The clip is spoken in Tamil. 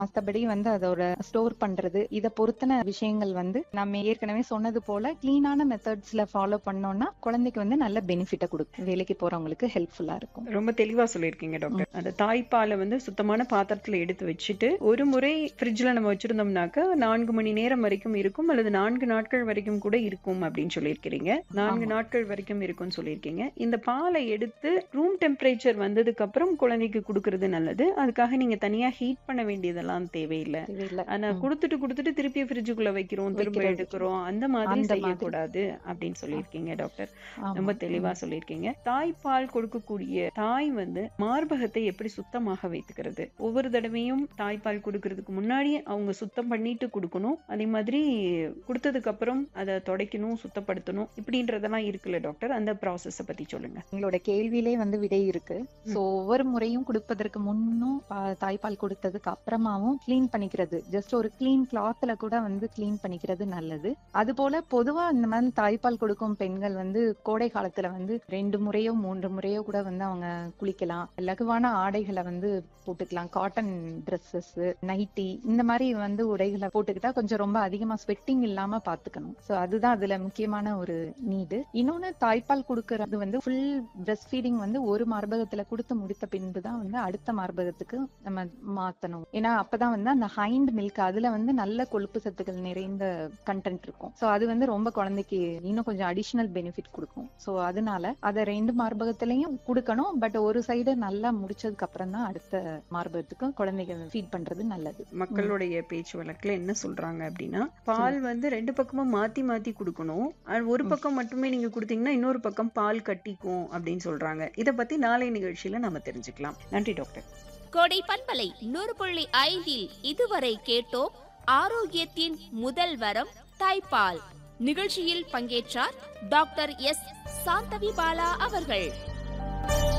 மத்தபடி வந்து அதோட ஸ்டோர் பண்றது இத பொறுத்தன விஷயங்கள் வந்து நம்ம ஏற்கனவே சொன்னது போல கிளீனான மெத்தட்ஸ்ல ஃபாலோ பண்ணோம்னா குழந்தைக்கு வந்து நல்ல பெனிஃபிட்ட கொடுக்கும் வேலைக்கு போறவங்களுக்கு ஹெல்ப்ஃபுல்லா இருக்கும் ரொம்ப தெளிவா சொல்லியிருக்கீங்க டாக்டர் அந்த தாய்ப்பாலை வந்து சுத்தமான பாத்திரத்துல எடுத்து வச்சுட்டு ஒரு முறை ஃப்ரிட்ஜ்ல நம்ம வச்சிருந்தோம்னாக்க நான்கு மணி நேரம் வரைக்கும் இருக்கும் அல்லது நான்கு நாட்கள் வரைக்கும் கூட இருக்கும் அப்படின்னு சொல்லியிருக்கிறீங்க நான்கு ஆமா. நாட்கள் வரைக்கும் இருக்கும்னு சொல்லியிருக்கீங்க இந்த பாலை எடுத்து ரூம் டெம்பரேச்சர் வந்ததுக்கு அப்புறம் குழந்தைக்கு கொடுக்கறது நல்லது அதுக்காக நீங்க தனியா ஹீட் பண்ண வேண்டியதெல்லாம் தேவையில்லை தேவையில்ல ஆனா ம். கொடுத்துட்டு கொடுத்துட்டு திருப்பி ஃப்ரிட்ஜுக்குள்ள வைக்கிறோம் திரும்ப வைக்கிறது. எடுக்கிறோம் அந்த மாதிரி அந்த மாதிரி. செய்யக்கூடாது அப்படின்னு சொல்லியிருக்கீங்க டாக்டர் ஆமா. ரொம்ப தெளிவா ம். சொல்லியிருக்கீங்க தாய்ப்பால் கொடுக்கக்கூடிய தாய் வந்து மார்பகத்தை எப்படி சுத்தமாக வைத்துக்கிறது ஒவ்வொரு தடவையும் தாய்ப்பால் கொடுக்கறதுக்கு முன்னாடி அவங்க சுத்தம் பண்ணிட்டு கொடுக்கணும் அதே மாதிரி கொடுத்ததுக்கு அப்புறம் அதை துடைக்கணும் சுத்தப்படுத்தணும் இப்படின்றதெல்லாம் இருக்குல்ல டாக்டர் அந்த ப்ராசஸ பத்தி சொல்லுங்க உங்களோட கேள்வியிலே வந்து விடை இருக்கு சோ ஒவ்வொரு முறையும் கொடுப்பதற்கு முன்னும் பா- தாய்ப்பால் கொடுத்ததுக்கு அப்புறமாவும் க்ளீன் பண்ணிக்கிறது ஜஸ்ட் ஒரு க்ளீன் கிளாத்ல கூட வந்து க்ளீன் பண்ணிக்கிறது நல்லது அது போல பொதுவா இந்த மாதிரி தாய்ப்பால் கொடுக்கும் பெண்கள் வந்து கோடை காலத்துல வந்து ரெண்டு முறையோ மூன்று முறையோ கூட வந்து அவங்க குளிக்கலாம் லகுவான ஆடைகளை வந்து போட்டுக்கலாம் காட்டன் ட்ரெஸ்ஸஸ் நைட்டி இந்த மாதிரி வந்து உடைகளை போட்டுக்கிட்டா கொஞ்சம் ரொம்ப அதிகமா ஸ்வெட்டிங் இல்லாம பாத்துக்கணும் சோ அதுதான் அதுல முக்கியமான ஒரு நீடு இன்னொன்னு தாய்ப்பால் கொடுக்கறது வந்து ஃபுல் பிரஸ்ட் ஃபீடிங் வந்து ஒரு மார்பகத்துல கொடுத்து முடித்த பின்பு தான் வந்து அடுத்த மார்பகத்துக்கு நம்ம மாத்தணும் ஏன்னா அப்பதான் வந்து அந்த ஹைண்ட் மில்க் அதுல வந்து நல்ல கொழுப்பு சத்துக்கள் நிறைந்த கண்டென்ட் இருக்கும் சோ அது வந்து ரொம்ப குழந்தைக்கு இன்னும் கொஞ்சம் அடிஷனல் பெனிஃபிட் கொடுக்கும் சோ அதனால அதை ரெண்டு மார்பகத்திலையும் கொடுக்கணும் பட் ஒரு சைடு நல்லா முடிச்சதுக்கு அப்புறம் தான் அடுத்த மார்பகத்துக்கு குழந்தைக்கு ஃபீட் பண்றது நல்லது மக்களுடைய பேச்சு வழக்குல என்ன சொல்றாங்க அப்படின்னா பால் வந்து ரெண்டு பக்கமும் மாத்தி மாத்தி கொடுக்கணும் அது ஒரு பக்கம் மட்டுமே நீங்க கொடுத்தீங்கன்னா இன்னொரு பக்கம் பால் கட்டிக்கும் அப்படின்னு சொல்றாங்க இத பத்தி நாளை நிகழ்ச்சியில நம்ம தெரிஞ்சுக்கலாம் நன்றி டாக்டர் கோடை பண்பலை நூறு புள்ளி ஐந்தில் இதுவரை கேட்டோம் ஆரோக்கியத்தின் முதல் வரம் தாய்ப்பால் நிகழ்ச்சியில் பங்கேற்றார் டாக்டர் எஸ் சாந்தவி பாலா அவர்கள்